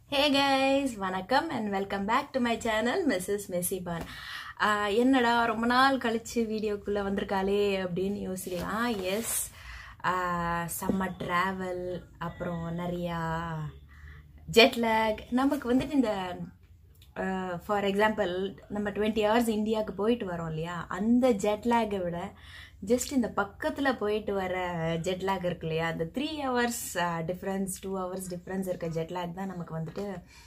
ஹே guys வணக்கம் and welcome back to my channel Mrs மெஸ்ஸிபான் என்னடா ரொம்ப நாள் கழிச்சு வீடியோக்குள்ளே வந்திருக்காளே அப்படின்னு யோசிக்கலாம் எஸ் செம்ம ட்ராவல் அப்புறம் நிறையா ஜெட்லேக் நமக்கு வந்துட்டு இந்த ஃபார் எக்ஸாம்பிள் நம்ம டுவெண்ட்டி ஹவர்ஸ் இந்தியாவுக்கு போயிட்டு வரோம் இல்லையா அந்த ஜெட்லேக்கை விட ஜஸ்ட் இந்த பக்கத்தில் போயிட்டு வர ஜெட்லேக் இருக்கு இல்லையா அந்த three hours difference two hours difference இருக்க ஜெட்லேக் தான் நமக்கு வந்துட்டு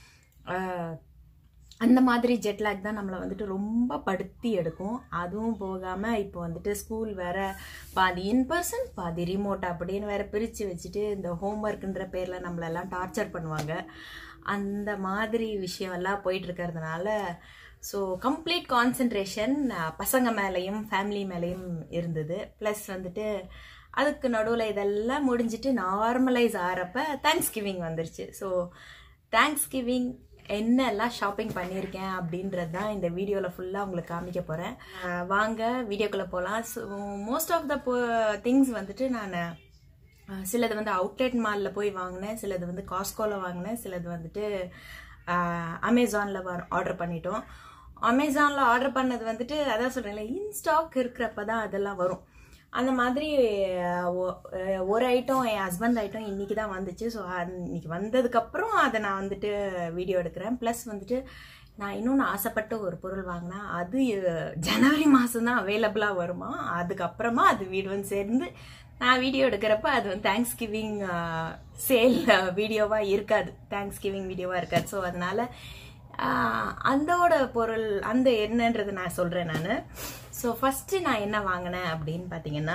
அந்த மாதிரி ஜெட்லேக் தான் நம்மளை வந்துட்டு ரொம்ப படுத்தி எடுக்கும் அதுவும் போகாமல் இப்போ வந்துட்டு ஸ்கூல் வேற பாதி இன் பர்சன் பாதி ரிமோட் அப்படின்னு வேற பிரித்து வச்சுட்டு இந்த ஹோம்ஒர்க்குன்ற பேரில் நம்மளெல்லாம் டார்ச்சர் பண்ணுவாங்க அந்த மாதிரி விஷயம் எல்லாம் போயிட்டு இருக்கிறதுனால ஸோ கம்ப்ளீட் கான்சென்ட்ரேஷன் பசங்க மேலேயும் ஃபேமிலி மேலேயும் இருந்தது ப்ளஸ் வந்துட்டு அதுக்கு நடுவில் இதெல்லாம் முடிஞ்சிட்டு நார்மலைஸ் ஆகிறப்ப தேங்க்ஸ் கிவிங் வந்துருச்சு ஸோ தேங்க்ஸ் கிவிங் என்னெல்லாம் ஷாப்பிங் பண்ணியிருக்கேன் அப்படின்றது தான் இந்த வீடியோவில் ஃபுல்லாக உங்களுக்கு காமிக்க போகிறேன் வாங்க வீடியோக்குள்ளே போகலாம் so most of the things வந்துட்டு நான் சிலது வந்து அவுட்லெட் மாலில் போய் வாங்கினேன் சிலது வந்து காஸ்கோவில் வாங்கினேன் சிலது வந்துட்டு அமேசானில் ஆர்டர் பண்ணிட்டோம் அமேசானில் ஆர்டர் பண்ணது வந்துட்டு அதான் சொல்கிறேன்ல இன்ஸ்டாக் இருக்கிறப்ப தான் அதெல்லாம் வரும் அந்த மாதிரி ஒரு ஐட்டம் என் ஹஸ்பண்ட் ஐட்டம் இன்னைக்கு தான் வந்துச்சு ஸோ இன்னைக்கு வந்ததுக்கப்புறம் அதை நான் வந்துட்டு வீடியோ எடுக்கிறேன் ப்ளஸ் வந்துட்டு நான் இன்னொன்று ஆசைப்பட்ட ஒரு பொருள் வாங்கினா அது ஜனவரி மாதம் தான் அவைலபிளாக வருமா அதுக்கப்புறமா அது வீடு வந்து சேர்ந்து நான் வீடியோ எடுக்கிறப்ப அது வந்து தேங்க்ஸ் கிவிங் சேல் வீடியோவாக இருக்காது தேங்க்ஸ் கிவிங் வீடியோவாக இருக்காது ஸோ அதனால அந்தோட பொருள் அந்த என்னன்றது நான் சொல்கிறேன் நான் ஸோ ஃபஸ்ட்டு நான் என்ன வாங்கினேன் அப்படின்னு பார்த்தீங்கன்னா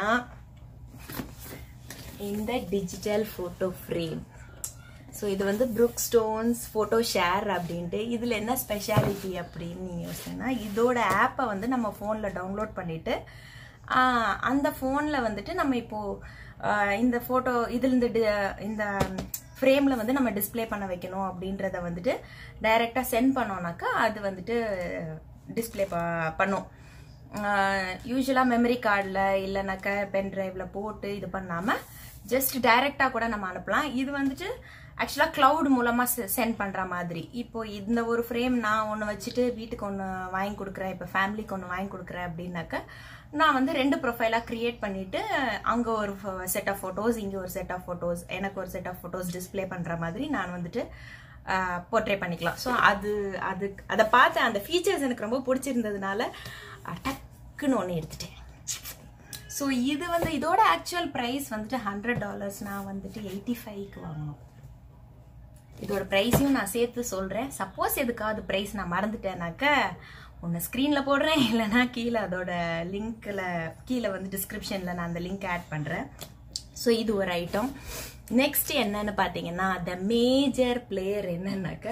இந்த டிஜிட்டல் ஃபோட்டோ ஃப்ரேம் ஸோ இது வந்து புருக் ஸ்டோன்ஸ் ஃபோட்டோ ஷேர் அப்படின்ட்டு இதில் என்ன ஸ்பெஷாலிட்டி அப்படின்னு நீங்கள் யோசிச்சீங்கன்னா இதோட ஆப்பை வந்து நம்ம ஃபோனில் டவுன்லோட் பண்ணிவிட்டு அந்த ஃபோனில் வந்துட்டு நம்ம இப்போது இந்த ஃபோட்டோ இதுலேருந்து இந்த ஃப்ரேமில் வந்து நம்ம டிஸ்பிளே பண்ண வைக்கணும் அப்படின்றத வந்துட்டு டைரெக்டாக சென்ட் பண்ணோன்னாக்கா அது வந்துட்டு டிஸ்பிளே ப பண்ணும் யூஸ்வலாக மெமரி கார்டில் இல்லைனாக்கா பென் ட்ரைவில் போட்டு இது பண்ணாமல் ஜஸ்ட் டைரெக்டாக கூட நம்ம அனுப்பலாம் இது வந்துட்டு ஆக்சுவலாக க்ளவுட் மூலமாக சென்ட் பண்ணுற மாதிரி இப்போ இந்த ஒரு ஃப்ரேம் நான் ஒன்று வச்சுட்டு வீட்டுக்கு ஒன்று வாங்கி கொடுக்குறேன் இப்போ ஃபேமிலிக்கு ஒன்று வாங்கி கொடுக்குறேன் அப்படின்னாக்கா நான் வந்து ரெண்டு ப்ரொஃபைலாக க்ரியேட் பண்ணிவிட்டு அங்கே ஒரு செட் ஆஃப் ஃபோட்டோஸ் இங்கே ஒரு செட் ஆஃப் ஃபோட்டோஸ் எனக்கு ஒரு செட் ஆஃப் ஃபோட்டோஸ் டிஸ்பிளே பண்ணுற மாதிரி நான் வந்துட்டு போர்ட்ரே பண்ணிக்கலாம் ஸோ அது அது அதை பார்த்து அந்த ஃபீச்சர்ஸ் எனக்கு ரொம்ப பிடிச்சிருந்ததுனால டக்குன்னு ஒன்று எடுத்துட்டேன் ஸோ இது வந்து இதோட ஆக்சுவல் ப்ரைஸ் வந்துட்டு ஹண்ட்ரட் டாலர்ஸ் நான் வந்துட்டு எயிட்டி ஃபைவ்க்கு வாங்கணும் இதோட ப்ரைஸையும் நான் சேர்த்து சொல்கிறேன் சப்போஸ் எதுக்காவது ப்ரைஸ் நான் மறந்துட்டேனாக்க ஒன்று ஸ்க்ரீனில் போடுறேன் இல்லைனா கீழே அதோட லிங்க்கில் கீழே வந்து டிஸ்கிரிப்ஷனில் நான் அந்த லிங்க் ஆட் பண்ணுறேன் ஸோ இது ஒரு ஐட்டம் நெக்ஸ்ட் என்னன்னு பார்த்தீங்கன்னா த மேஜர் பிளேயர் என்னன்னாக்க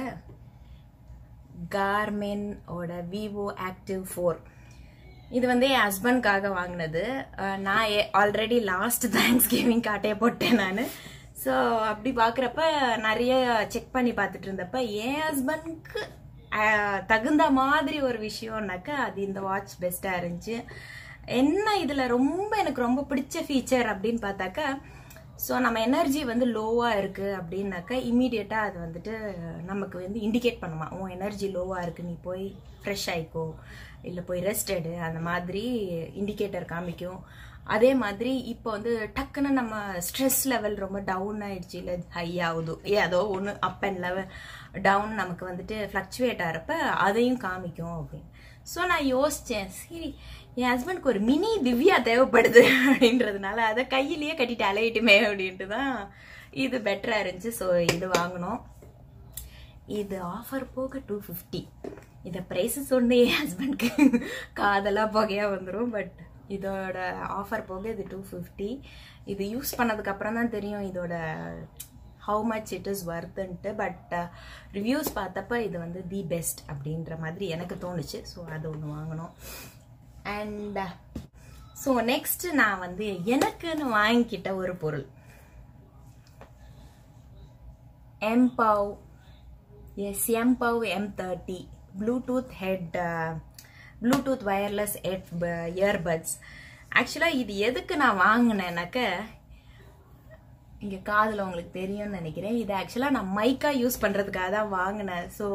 கார்மென் ஓட விவோ ஆக்டிவ் ஃபோர் இது வந்து என் ஹஸ்பண்ட்காக வாங்கினது நான் ஆல்ரெடி லாஸ்ட் தேங்க்ஸ் கிவிங் காட்டையே போட்டேன் நான் ஸோ அப்படி பார்க்குறப்ப நிறைய செக் பண்ணி பார்த்துட்டு இருந்தப்ப என் ஹஸ்பண்ட்க்கு தகுந்த மாதிரி ஒரு விஷயம்னாக்கா அது இந்த வாட்ச் பெஸ்ட்டாக இருந்துச்சு என்ன இதில் ரொம்ப எனக்கு ரொம்ப பிடிச்ச ஃபீச்சர் அப்படின்னு பார்த்தாக்கா ஸோ நம்ம எனர்ஜி வந்து லோவாக இருக்குது அப்படின்னாக்கா இம்மீடியட்டாக அது வந்துட்டு நமக்கு வந்து இண்டிகேட் பண்ணுமா உன் எனர்ஜி லோவாக இருக்குது நீ போய் ஃப்ரெஷ் ஆகிக்கோ இல்லை போய் ரெஸ்ட் எடு அந்த மாதிரி இண்டிகேட்டர் காமிக்கும் அதே மாதிரி இப்போ வந்து டக்குன்னு நம்ம ஸ்ட்ரெஸ் லெவல் ரொம்ப டவுன் ஆயிடுச்சு இல்லை ஹை ஆகுது ஏதோ ஒன்று அப் அண்ட் லெவல் டவுன் நமக்கு வந்துட்டு ஃப்ளக்சுவேட் ஆகிறப்ப அதையும் காமிக்கும் அப்படின்னு ஸோ நான் யோசித்தேன் சரி என் ஹஸ்பண்ட்க்கு ஒரு மினி திவ்யா தேவைப்படுது அப்படின்றதுனால அதை கையிலேயே கட்டிட்டு அலையிட்டுமே அப்படின்ட்டு தான் இது பெட்டராக இருந்துச்சு ஸோ இது வாங்கினோம் இது ஆஃபர் போக டூ ஃபிஃப்டி இதை ப்ரைஸு சொன்ன என் ஹஸ்பண்ட்க்கு காதெல்லாம் புகையாக வந்துடும் பட் இதோட ஆஃபர் போக இது டூ ஃபிஃப்டி இது யூஸ் பண்ணதுக்கப்புறம் தான் தெரியும் இதோட ஹவு மச் இட் இஸ் ஒர்த்துன்ட்டு பட் ரிவ்யூஸ் பார்த்தப்ப இது வந்து தி பெஸ்ட் அப்படின்ற மாதிரி எனக்கு தோணுச்சு ஸோ அது ஒன்று வாங்கினோம் அண்ட் ஸோ நெக்ஸ்ட் நான் வந்து எனக்குன்னு வாங்கிக்கிட்ட ஒரு பொருள் Mpow S Mpow M thirty bluetooth head bluetooth wireless head earbuds ஆக்சுவலாக இது எதுக்கு நான் வாங்கினேன்னாக்க இங்கே காதில் உங்களுக்கு தெரியும்னு நினைக்கிறேன் இது ஆக்சுவலாக நான் மைக்காக யூஸ் பண்ணுறதுக்காக தான் வாங்கினேன் ஸோ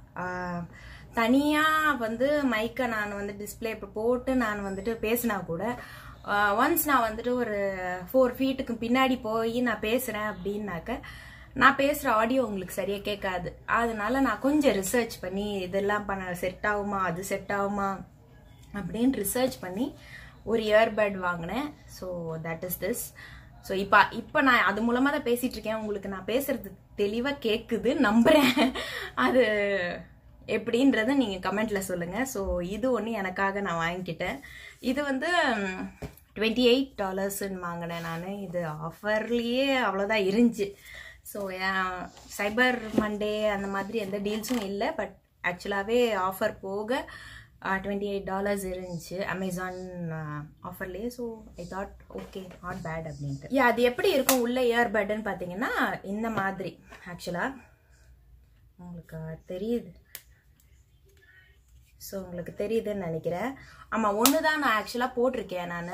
தனியாக வந்து மைக்கை நான் வந்து டிஸ்பிளே இப்போ போட்டு நான் வந்துட்டு பேசினா கூட ஒன்ஸ் நான் வந்துட்டு ஒரு ஃபோர் ஃபீட்டுக்கு பின்னாடி போய் நான் பேசுகிறேன் அப்படின்னாக்க நான் பேசுகிற ஆடியோ உங்களுக்கு சரியாக கேட்காது அதனால நான் கொஞ்சம் ரிசர்ச் பண்ணி இதெல்லாம் பண்ண செட் ஆகுமா அது செட் ஆகுமா அப்படின்னு ரிசர்ச் பண்ணி ஒரு இயர்பட் வாங்கினேன் so that is this so இப்போ இப்போ நான் அது மூலமாக தான் பேசிகிட்டு இருக்கேன் உங்களுக்கு நான் பேசுறது தெளிவாக கேட்குது நம்புகிறேன் அது எப்படின்றத நீங்கள் கமெண்ட்டில் சொல்லுங்கள் ஸோ இது ஒன்று எனக்காக நான் வாங்கிக்கிட்டேன் இது வந்து டுவெண்ட்டி எயிட் டாலர்ஸ்ன்னு வாங்கினேன் நான் இது ஆஃபர்லேயே அவ்வளோதான் இருந்துச்சு ஸோ சைபர் மண்டே அந்த மாதிரி எந்த டீல்ஸும் இல்லை பட் ஆக்சுவலாகவே ஆஃபர் போக டுவெண்ட்டி எயிட் டாலர்ஸ் இருந்துச்சு அமேசான் ஆஃபர்லேயே so I thought okay not bad அப்படின்ட்டு யா அது எப்படி இருக்கும் உள்ள இயர்பட்னு பார்த்தீங்கன்னா இந்த மாதிரி ஆக்சுவலாக உங்களுக்கு தெரியுது ஸோ உங்களுக்கு தெரியுதுன்னு நினைக்கிறேன் ஆமாம் ஒன்று தான் நான் ஆக்சுவலாக போட்டிருக்கேன் நான்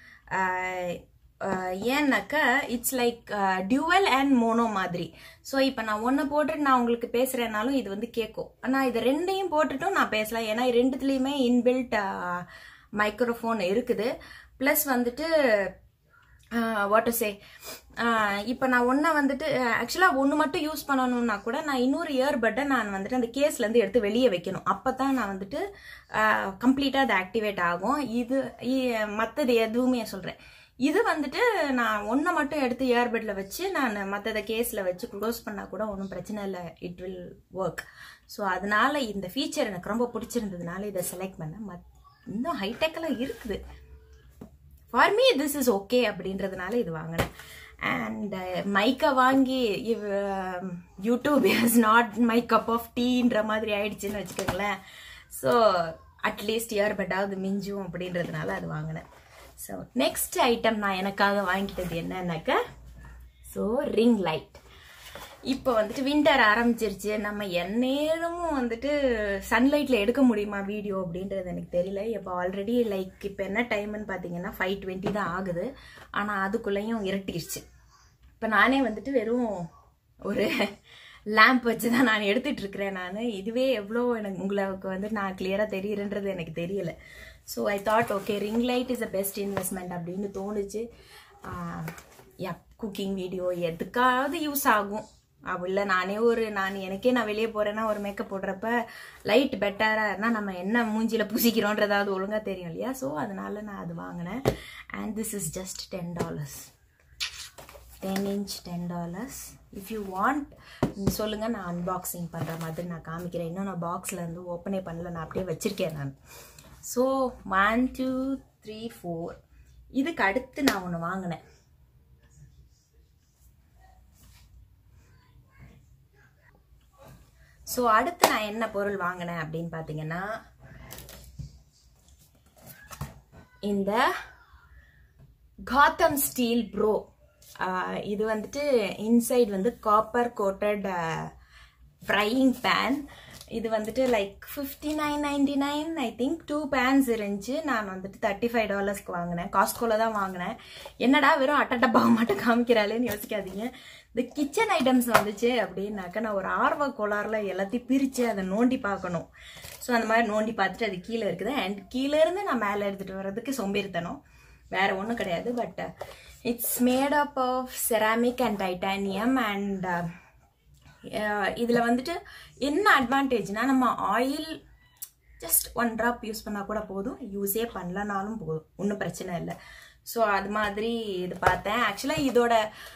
ஏன்னாக்க it's like dual and mono மாதிரி ஸோ இப்போ நான் ஒன்று போட்டுட்டு நான் உங்களுக்கு பேசுகிறேனாலும் இது வந்து கேட்கும் ஆனால் இது ரெண்டையும் போட்டுட்டும் நான் பேசலாம் ஏன்னா ரெண்டுத்துலேயுமே இன்பில்ட் மைக்ரோஃபோன் இருக்குது ப்ளஸ் வந்துட்டு வாட் சே இப்போ நான் ஒன்றை வந்துட்டு ஆக்சுவலாக ஒன்று மட்டும் யூஸ் பண்ணணும்னா கூட நான் இன்னொரு இயர்பட்டை நான் வந்துட்டு அந்த கேஸ்லேருந்து எடுத்து வெளியே வைக்கணும் அப்போ தான் நான் வந்துட்டு கம்ப்ளீட்டாக அது ஆக்டிவேட் ஆகும் இது மற்றது எதுவுமே சொல்கிறேன் இது வந்துட்டு நான் ஒன்றை மட்டும் எடுத்து இயர்பட்டில் வச்சு நான் மற்றதை கேஸில் வச்சு க்ளோஸ் பண்ணால் கூட ஒன்றும் பிரச்சனை இல்லை இட் வில் ஒர்க் ஸோ அதனால இந்த ஃபீச்சர் எனக்கு ரொம்ப பிடிச்சிருந்ததுனால இதை செலக்ட் பண்ணேன் மத் இன்னும் ஹைடெக்கெல்லாம் இருக்குது for me this is okay அப்படின்றதுனால இது வாங்கினேன் அண்ட் மைக்கை வாங்கி if YouTube is not my cup of டீன்ற மாதிரி ஆயிடுச்சுன்னு வச்சுக்கோங்களேன் ஸோ அட்லீஸ்ட் இயர்பட்டாவது மிஞ்சும் அப்படின்றதுனால அது வாங்கினேன் ஸோ நெக்ஸ்ட் ஐட்டம் நான் எனக்காக வாங்கிட்டது என்னன்னாக்க ஸோ ரிங் லைட் இப்போ வந்துட்டு வின்டர் ஆரம்பிச்சிருச்சு நம்ம எந்நேரமும் வந்துட்டு சன்லைட்டில் எடுக்க முடியுமா வீடியோ அப்படின்றது எனக்கு தெரியல இப்போ ஆல்ரெடி லைக் இப்போ என்ன டைம்னு பார்த்தீங்கன்னா ஃபைவ் டுவெண்ட்டி தான் ஆகுது ஆனால் அதுக்குள்ளேயும் இரட்டிருச்சு இப்போ நானே வந்துட்டு வெறும் ஒரு லேம்ப் வச்சு தான் நான் எடுத்துட்டு இருக்கிறேன் நான் இதுவே எவ்வளோ எனக்கு உங்களுக்கு வந்து நான் கிளியராக தெரியுறன்றது எனக்கு தெரியல so I thought okay ring light is a best investment அப்படின்னு தோணுச்சு யா குக்கிங் வீடியோ எதுக்காவது யூஸ் ஆகும் இல்லை நானே ஒரு நான் எனக்கே நான் வெளியே போகிறேன்னா ஒரு மேக்கப் போடுறப்ப லைட் பெட்டராக இருந்தால் நம்ம என்ன மூஞ்சியில் பூசிக்கிறோன்றதாவது ஒழுங்காக தெரியும் இல்லையா ஸோ அதனால நான் அது வாங்கினேன் and this is just ten dollars ten inch ten dollars if you want சொல்லுங்கள் நான் அன்பாக்சிங் பண்ணுற மாதிரி நான் காமிக்கிறேன் இன்னும் நான் பாக்ஸில் இருந்து ஓப்பனே பண்ணல நான் அப்படியே வச்சுருக்கேன் நான் so one two three four இதுக்கு அடுத்து நான் ஒன்று வாங்கினேன் ஸோ அடுத்து நான் என்ன பொருள் வாங்கினேன் அப்படின்னு பார்த்தீங்கன்னா இந்த காத்தம் ஸ்டீல் ப்ரோ இது வந்துட்டு இன்சைட் வந்து காப்பர் கோட்டட் ஃப்ரையிங் பேன் இது வந்துட்டு like fifty nine ninety nine I think two pans இருந்துச்சு நான் வந்துட்டு தேர்ட்டி ஃபைவ் டாலர்ஸ்க்கு வாங்கினேன் காஸ்கோல தான் வாங்கினேன் என்னடா வெறும் அட்டட்டப்பாக மட்டும் காமிக்கிறாளேன்னு யோசிக்காதீங்க இந்த கிச்சன் ஐட்டம்ஸ் வந்துச்சு அப்படின்னாக்க நான் ஒரு ஆர்வ கோளாறுல எல்லாத்தையும் பிரித்து அதை நோண்டி பார்க்கணும் ஸோ அந்த மாதிரி நோண்டி பார்த்துட்டு அது கீழே இருக்குது அண்ட் கீழே இருந்து நான் மேலே எடுத்துகிட்டு வர்றதுக்கு சோம்பேறித்தனம் வேற ஒன்றும் கிடையாது but it's made up of ceramic and titanium and இதில் வந்துட்டு என்ன அட்வான்டேஜ்னா நம்ம oil just one drop use பண்ணால் கூட போதும் யூஸே பண்ணலனாலும் போதும் ஒன்றும் பிரச்சனை இல்லை ஸோ அது மாதிரி இது பார்த்தேன் ஆக்சுவலாக இதோட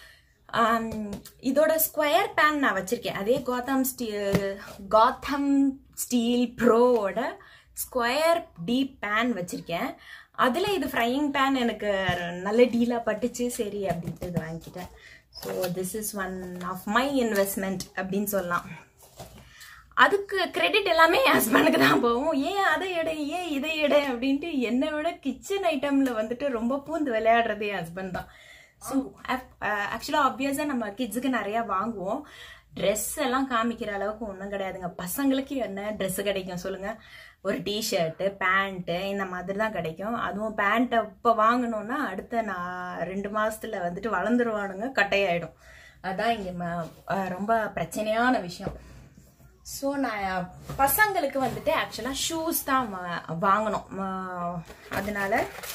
இதோட ஸ்கொயர் பேன் நான் வச்சுருக்கேன் அதே கோத்தம் ஸ்டீல் காத்தம் ஸ்டீல் ப்ரோவோட ஸ்கொயர் டீப் பேன் வச்சுருக்கேன் அதில் இது ஃப்ரையிங் பேன் எனக்கு நல்ல டீலாக பட்டுச்சு சரி அப்படின்ட்டு இது வாங்கிக்கிட்டேன் so this is one of my investment அப்படின்னு சொல்லலாம் அதுக்கு கிரெடிட் எல்லாமே என் ஹஸ்பண்டுக்கு தான் போகும் ஏன் அதை எடை ஏன் இதை எடை அப்படின்ட்டு என்னை விட கிச்சன் ஐட்டமில் வந்துட்டு ரொம்ப பூந்து விளையாடுறது என் ஹஸ்பண்ட் தான் ஸோ ஆக்சுவலாக ஆப்வியஸாக நம்ம கிட்ஸுக்கு நிறையா வாங்குவோம் ட்ரெஸ் எல்லாம் காமிக்கிற அளவுக்கு ஒன்றும் கிடையாதுங்க பசங்களுக்கு என்ன ட்ரெஸ் கிடைக்கும் சொல்லுங்க ஒரு டிஷர்ட்டு பேண்ட்டு இந்த மாதிரி தான் கிடைக்கும் அதுவும் பேண்ட்டை இப்போ வாங்கணும்னா அடுத்த நான் ரெண்டு மாசத்துல வந்துட்டு வளர்ந்துருவானுங்க கட்டையாயிடும் அதான் இங்கே ரொம்ப பிரச்சனையான விஷயம் ஸோ நான் பசங்களுக்கு வந்துட்டு ஆக்சுவலாக ஷூஸ் தான் வா- வாங்கணும் ம- அதனால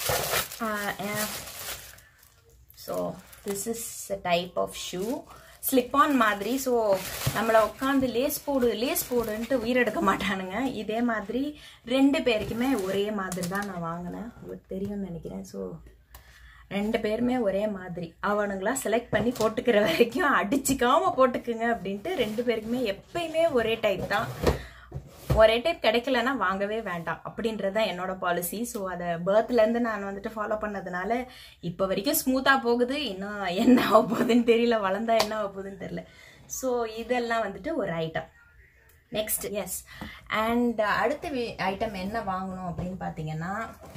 so this is type of shoe slip on மாதிரி ஸோ நம்மளை உட்காந்து லேஸ் போடு லேஸ் போடுன்ட்டு உயிரெடுக்க மாட்டானுங்க இதே மாதிரி ரெண்டு பேருக்குமே ஒரே மாதிரி தான் நான் வாங்கினேன் உங்களுக்கு தெரியும்னு நினைக்கிறேன் ஸோ ரெண்டு பேருமே ஒரே மாதிரி அவனுங்களா செலக்ட் பண்ணி போட்டுக்கிற வரைக்கும் அடிச்சுக்காம போட்டுக்குங்க அப்படின்ட்டு ரெண்டு பேருக்குமே எப்பயுமே ஒரே டைப் தான் ஒரே டைப் கிடைக்கலன்னா வாங்கவே வேண்டாம் அப்படின்றது தான் என்னோட பாலிசி ஸோ அதை பேர்த்லேருந்து நான் வந்துட்டு ஃபாலோ பண்ணதுனால இப்போ வரைக்கும் ஸ்மூத்தாக போகுது இன்னும் என்ன ஆக போகுதுன்னு தெரியல வளர்ந்தா என்ன ஆக போகுதுன்னு தெரியல ஸோ இதெல்லாம் வந்துட்டு ஒரு ஐட்டம் நெக்ஸ்ட் எஸ் அண்ட் அடுத்த ஐட்டம் என்ன வாங்கணும் அப்படின்னு பார்த்தீங்கன்னா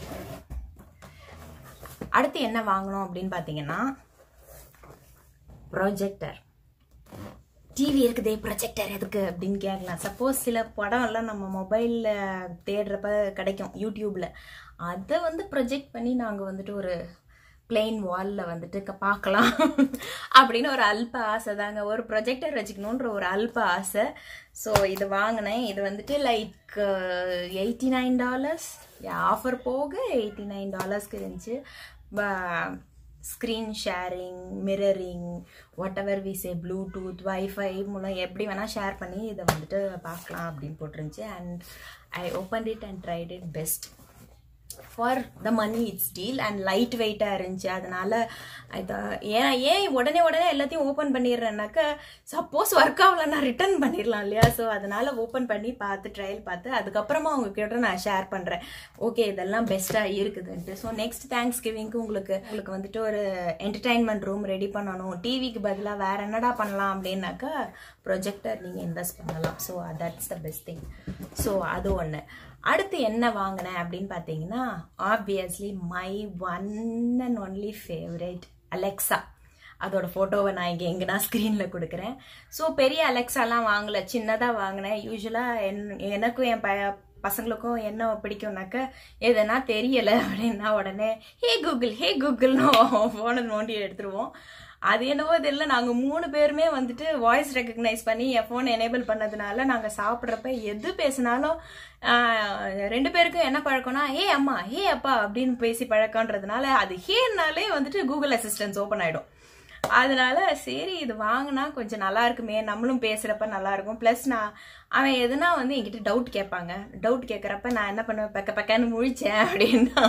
அடுத்து என்ன வாங்கணும் அப்படின்னு பார்த்தீங்கன்னா ப்ரொஜெக்டர் டிவி இருக்குதே ப்ரொஜெக்டர் எதுக்கு அப்படின்னு கேட்கலாம் சப்போஸ் சில படம் எல்லாம் நம்ம மொபைலில் தேடுறப்ப கிடைக்கும் யூடியூப்ல அதை வந்து ப்ரொஜெக்ட் பண்ணி நாங்கள் வந்துட்டு ஒரு பிளெயின் வாலில் வந்துட்டு க- பார்க்கலாம் அப்படின்னு ஒரு அல்ப ஆசை தாங்க ஒரு ப்ரொஜெக்டர் வச்சுக்கணுன்ற ஒரு அல்ப ஆசை ஸோ இது வாங்கினேன் இது வந்துட்டு like eighty nine dollars offer போக எயிட்டி நைன் டாலர்ஸ்க்கு இருந்துச்சு screen sharing mirroring whatever we say bluetooth wifi மூலம் எப்படி வேணால் ஷேர் பண்ணி இதை வந்துட்டு பார்க்கலாம் அப்படின்னு போட்டிருந்துச்சு and I open it and tried it best for the money it's deal and light வெயிட்டாக இருந்துச்சு அதனால இதை ஏன் ஏன் உடனே உடனே எல்லாத்தையும் ஓப்பன் பண்ணிடுறேன்னாக்க சப்போஸ் ஒர்க் ஆகலன்னா ரிட்டர்ன் பண்ணிடலாம் இல்லையா ஸோ அதனால ஓப்பன் பண்ணி பார்த்து ட்ரையல் பார்த்து அதுக்கப்புறமா உங்ககிட்ட நான் ஷேர் பண்ணுறேன் ஓகே இதெல்லாம் பெஸ்ட்டாக இருக்குதுன்ட்டு ஸோ நெக்ஸ்ட் தேங்க்ஸ் கிவிங்க்கு உங்களுக்கு உங்களுக்கு வந்துட்டு ஒரு என்டர்டைன்மெண்ட் ரூம் ரெடி பண்ணணும் டிவிக்கு பதிலாக வேற என்னடா பண்ணலாம் அப்படின்னாக்கா ப்ரொஜெக்டர் நீங்கள் இன்வெஸ்ட் பண்ணலாம் so that's the best thing so அது ஒன்று அடுத்து என்ன வாங்கினேன் அப்படின்னு பார்த்தீங்கன்னா obviously my one and only favourite Alexa அதோட ஃபோட்டோவை நான் இங்கே எங்கன்னா ஸ்க்ரீனில் கொடுக்குறேன் ஸோ பெரிய அலெக்சாலாம் வாங்கல சின்னதாக வாங்கினேன் யூஸ்வலாக என் எனக்கும் என் ப பசங்களுக்கும் என்ன பிடிக்கும்னாக்க எதுனா தெரியலை அப்படின்னா உடனே ஹே கூகுள் ஹே கூகுள்னு ஃபோனை நோண்டி எடுத்துருவோம் அது என்னவோ தெரியல நாங்கள் மூணு பேருமே வந்துட்டு வாய்ஸ் ரெக்கக்னைஸ் பண்ணி என் ஃபோன் எனேபிள் பண்ணதுனால நாங்கள் சாப்பிட்றப்ப எது பேசினாலும் ஆஹ், ரெண்டு பேருக்கும் என்ன பழக்கம்னா ஏ அம்மா ஏ அப்பா அப்படின்னு பேசி பழக்கம்ன்றதுனால அது ஹேன்னாலே வந்துட்டு கூகுள் அசிஸ்டன்ஸ் ஓப்பன் ஆயிடும் அதனால சரி இது வாங்கினா கொஞ்சம் நல்லா இருக்குமே நம்மளும் பேசுறப்ப நல்லா இருக்கும் ப்ளஸ் நான் அவன் எதுனா வந்து என்கிட்ட டவுட் கேட்பாங்க டவுட் கேட்குறப்ப நான் என்ன பண்ணுவேன் பக்க பக்கன்னு முழிச்சேன் அப்படின்னா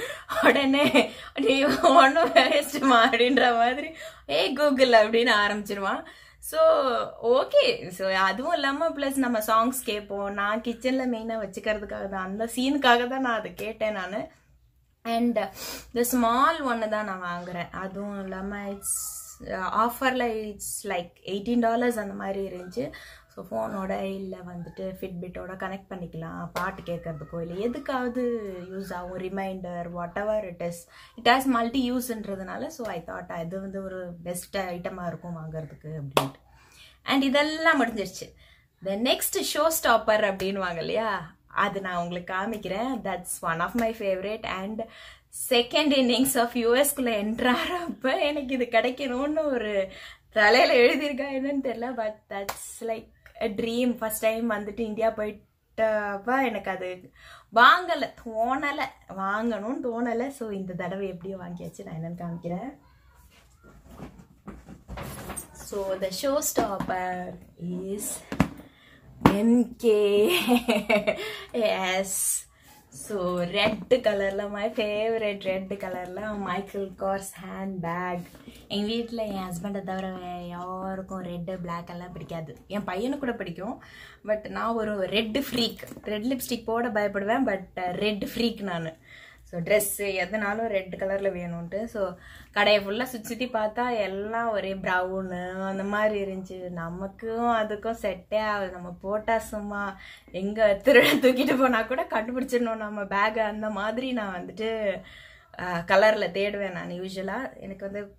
உடனே நீ ஒன்றும் வேஸ்ட்டுமா அப்படின்ற மாதிரி ஏய் கூகுள் அப்படின்னு ஆரம்பிச்சிருவான் ஸோ ஓகே ஸோ அதுவும் இல்லாமல் ப்ளஸ் நம்ம சாங்ஸ் கேட்போம் நான் கிச்சனில் மெயினாக வச்சுக்கிறதுக்காக தான் அந்த சீனுக்காக தான் நான் அதை கேட்டேன் நான் அண்ட் இந்த ஸ்மால் ஒன்று தான் நான் வாங்குறேன் அதுவும் இல்லாமல் இட்ஸ் ஆஃபரில் இட்ஸ் லைக் எயிட்டீன் டாலர்ஸ் அந்த மாதிரி இருந்துச்சு ஸோ ஃபோனோட இல்லை வந்துட்டு ஃபிட்பிட்டோட கனெக்ட் பண்ணிக்கலாம் பாட்டு கேட்கறதுக்கோ இல்லை எதுக்காவது யூஸ் ஆகும் reminder whatever it is it has multi யூஸ்ன்றதுனால ஸோ ஐ தாட் இது வந்து ஒரு பெஸ்ட் ஐட்டமாக இருக்கும் வாங்குறதுக்கு அப்படின்ட்டு அண்ட் இதெல்லாம் முடிஞ்சிருச்சு த நெக்ஸ்ட் ஷோ ஸ்டாப்பர் அப்படின்வாங்க இல்லையா அது நான் உங்களுக்கு காமிக்கிறேன் that's one of my favourite and second innings of யூஎஸ்குள்ள என்ட்ராறப்ப எனக்கு இது கிடைக்கணும்னு ஒரு தலையில எழுதியிருக்கா என்னன்னு தெரியல but that's like dream first time வந்துட்டு இந்தியா போயிட்டப்ப எனக்கு அது வாங்கலை தோணலை வாங்கணும்னு தோணலை ஸோ இந்த தடவை எப்படியோ வாங்கியாச்சு நான் என்னன்னு காமிக்கிறேன் so the show stopper is MK. yes. So red கலரில் மை ஃபேவரட் ரெட் கலரில் மைக்கேல் கார்ஸ் ஹேண்ட் பேக் எங்கள் வீட்டில் என் ஹஸ்பண்டை தவிர வேற யாருக்கும் ரெட்டு பிளாக் எல்லாம் பிடிக்காது என் பையனுக்கு கூட பிடிக்கும் பட் நான் ஒரு ரெட் ஃப்ரீக் ரெட் லிப்ஸ்டிக் போட பயப்படுவேன் பட் ரெட் ஃப்ரீக் நான் ஸோ ட்ரெஸ்ஸு எதுனாலும் ரெட் கலரில் வேணும்ன்ட்டு ஸோ கடையை ஃபுல்லாக சுற்றி சுற்றி பார்த்தா எல்லாம் ஒரே ப்ரௌனு அந்த மாதிரி இருந்துச்சு நமக்கும் அதுக்கும் செட்டே ஆகுது நம்ம போட்டால் சும்மா எங்கே திருட தூக்கிட்டு போனால் கூட கண்டுபிடிச்சிடணும் நம்ம பேக் அந்த மாதிரி நான் வந்துட்டு கலரில் தேடுவேன் நான் யூஸ்வலாக எனக்கு வந்து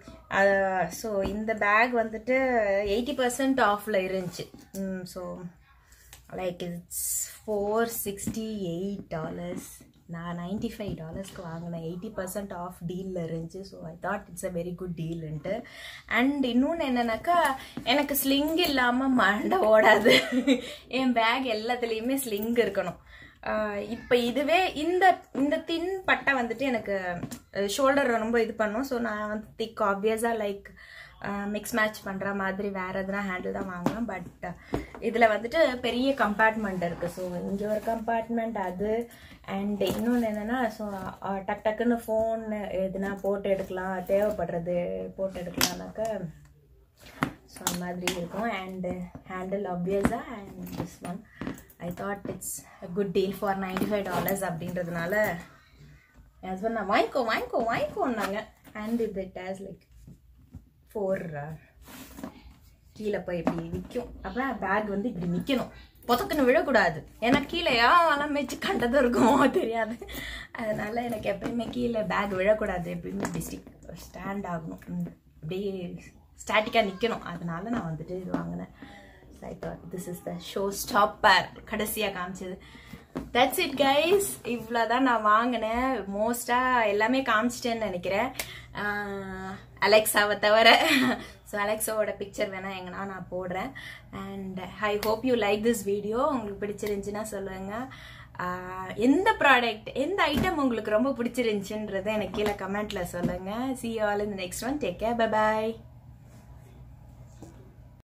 ஸோ இந்த பேக் வந்துட்டு எயிட்டி பர்சன்ட் ஆஃபில் இருந்துச்சு so like it's four sixty eight dollars நான் நைன்டி ஃபைவ் டாலர்ஸ்க்கு வாங்கினேன் எயிட்டி பர்சன்ட் ஆஃப் டீலில் இருந்துச்சு so I thought it's a very good டீல்ன்ட்டு அண்ட் இன்னொன்று என்னன்னாக்கா எனக்கு ஸ்லிங் இல்லாமல் மண்டை ஓடாது என் பேக் எல்லாத்துலேயுமே ஸ்லிங் இருக்கணும் இப்போ இதுவே இந்த இந்த தின் பட்டை வந்துட்டு எனக்கு ஷோல்டர் ரொம்ப இது பண்ணும் ஸோ நான் வந்து திக் ஆப்வியஸாக லைக் மிக்ஸ் மேட்ச் பண்ணுற மாதிரி வேறு எதுனா ஹேண்டில் தான் வாங்குவேன் பட் இதில் வந்துட்டு பெரிய கம்பார்ட்மெண்ட் இருக்குது ஸோ இங்கே ஒரு கம்பார்ட்மெண்ட் அது அண்ட் இன்னொன்று என்னென்னா ஸோ டக் டக்குன்னு ஃபோன் எதுனா போட்டு எடுக்கலாம் தேவைப்படுறது போட்டு எடுக்கலாம்னாக்க ஸோ அந்த மாதிரி இருக்கும் அண்டு ஹேண்டில் ஆப்வியஸாக and this one I thought it's a good deal for ninety five dollars அப்படின்றதுனால என் ஹஸ்பண்ட் நான் வாங்கிக்கோ வாங்கிக்கோ வாங்கிக்கோன்னாங்க அண்ட் இது இட் ஹேஸ் லைக் ஃபோர் கீழே போய் இப்படி நிற்கும் அப்புறம் பேக் வந்து இப்படி நிற்கணும் பொத்தக்குன்னு விழக்கூடாது ஏன்னா கீழே யாரெல்லாம் வச்சு கண்டதும் இருக்கும் தெரியாது அதனால எனக்கு எப்பயுமே கீழே பேக் விழக்கூடாது எப்பயுமே இப்படி ஸ்டிக் ஸ்டாண்ட் ஆகணும் அப்படியே ஸ்டாட்டிக்காக நிற்கணும் அதனால நான் வந்துட்டு இது வாங்கினேன் I thought this is the show stopper கடைசியாக காமிச்சது தட்ஸ் இட் கைஸ் இவ்வளோ தான் நான் வாங்கினேன் மோஸ்ட்டாக எல்லாமே காமிச்சிட்டேன்னு நினைக்கிறேன் அலெக்ஸாவை தவிர ஸோ அலெக்ஸாவோட பிக்சர் வேணால் எங்கன்னா நான் போடுறேன் and I hope you like this video உங்களுக்கு பிடிச்சிருந்துச்சுன்னா சொல்லுங்கள் எந்த ப்ராடக்ட் எந்த ஐட்டம் உங்களுக்கு ரொம்ப பிடிச்சிருந்துச்சுன்றதை எனக்கு கீழே கமெண்ட்டில் சொல்லுங்கள் சி ஆல் இந்த next one take care bye பாய்